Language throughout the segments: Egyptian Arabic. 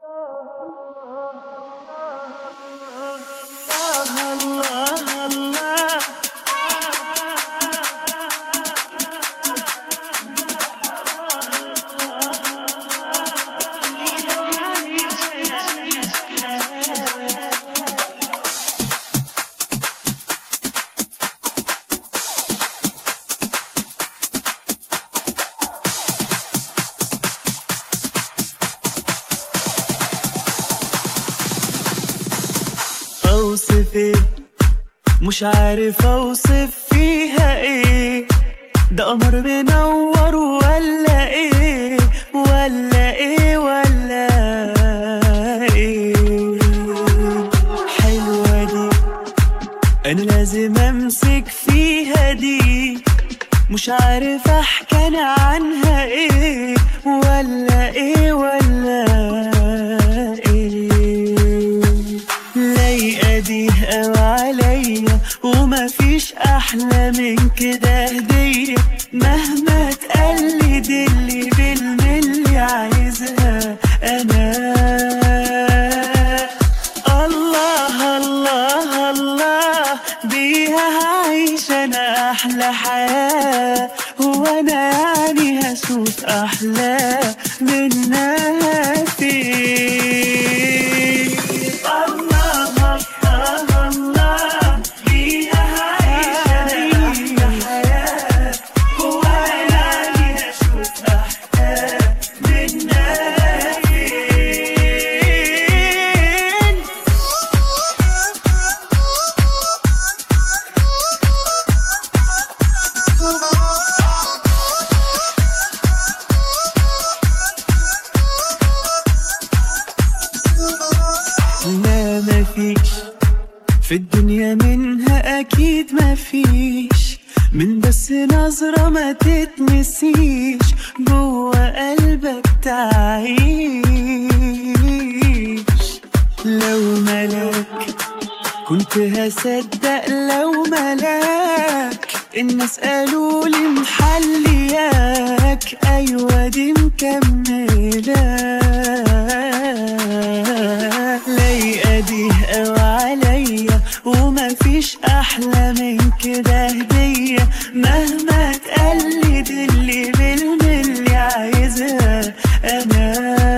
اوصف ايه مش عارف اوصف فيها ايه ده قمر منور ولا ايه ولا ايه ولا ايه حلوة دي انا لازم امسك فيها دي مش عارف احكي انا عنها ايه ولا ايه ولا ايه لايقة دي قوي عليا ومفيش احلى من كده هدية مهما تقلد اللي بالملي عايزها انا الله الله الله بيها هعيش انا احلى حياة وانا يعني هشوف احلى منها فين الله الله الله بيها هعيش انا احلى حياة وانا يعني هشوف احلى منها فين لا مفيش في الدنيا منها أكيد مفيش من بس نظرة ما تتنسيش جوه قلبك تعيش لو ملاك كنت هصدق لو ملاك الناس قالوا لي محلياك ايوه دي مكمله لايقه دي قوي عليا ومفيش احلى من كده هديه مهما تقلد اللي بالملي عايزها انا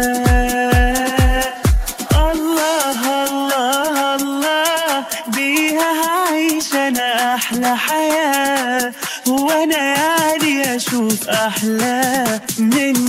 الله الله الله بيها هعيش انا احلى حياة وانا يعني اشوف احلى من